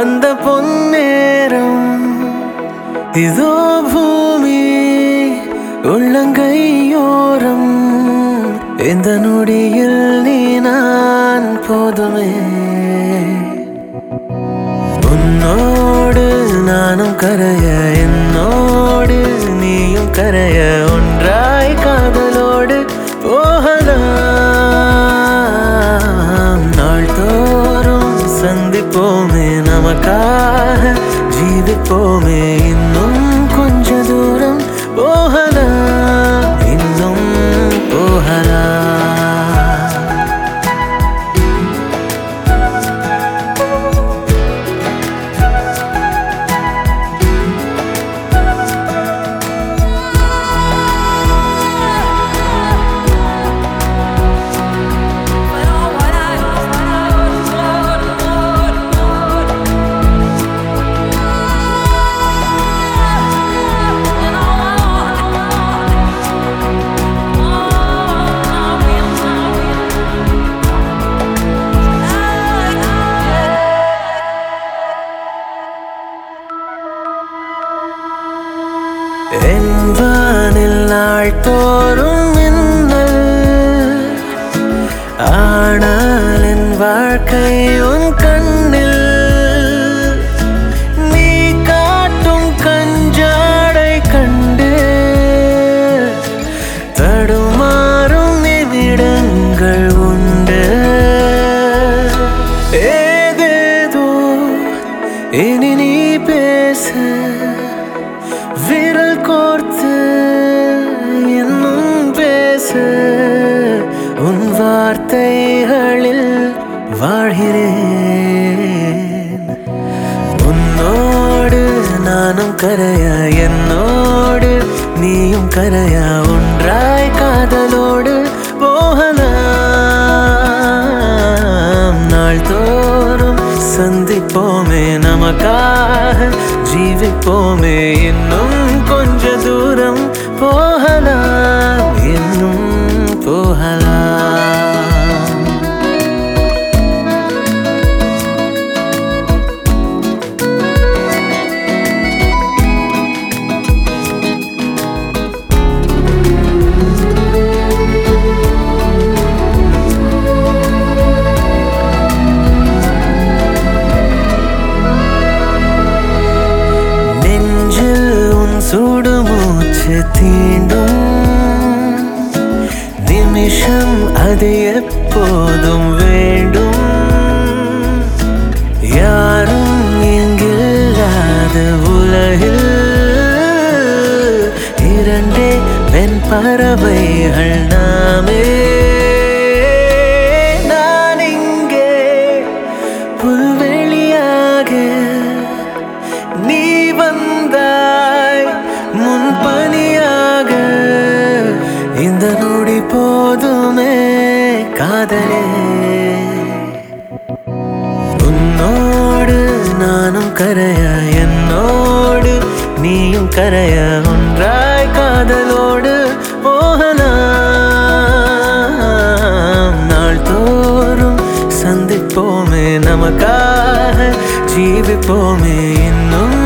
அந்த பொன்னேரம் இதோ பூமி உள்ளங்கையோரம் இந்த நொடியில் நீ நான் போதுமே உன்னோடு நானும் கரைய என்னோடு நீயும் கரைய ஒன்றாய் காதலோடு போகலாம் நாள்தோறும் சந்திப்போமே நமக்காக ஜீவிப்போமே இன்னும் கொஞ்ச தூரம் போகலாம் இன்னும் போகலாம் என் வானில் நாள் தோறும் மின்னல் ஆனால் என் வாழ்க்கை உன் கண்ணில் நீ காட்டும் கஞ்சாடை கண்டு தடுமாறும் நிமிடங்கள் உண்டு ஏதேதோ இனி நீ பேச விரல் கோர்த்து இன்னும் பேச உன் வார்த்தைகளில் வாழ்கிறேன் உன்னோடு நானும் கரையா என்னோடு நீயும் கரையா ஒன்றாய் காதலோடு போகலாம் நாள்தோறும் சந்திப்போமே நமக்காக ஜீவிப்போமே இன்னும் கொஞ்ச தூரம் போகலாம் இன்னும் போகலாம் நெஞ்சில் உன் சுடு மூச்சு தீண்டும் நிமிஷம் அது எப்போதும் வேண்டும் யாரும் இங்கில்லாத உலகில் இரண்டே வெண் பறவைகள் நாமே நான் இங்கே புல்வெளியாக நீ வந்தாய் முன்பனியாக இந்த நொடி போதுமே காதலே உன்னோடு நானும் கரையா என்னோடு நீயும் கரையா ஒன்றாய் காதலோடு போகலாம் நாள்தோறும் சந்திப்போமே நமக்காக ஜீவிப்போமே இன்னும்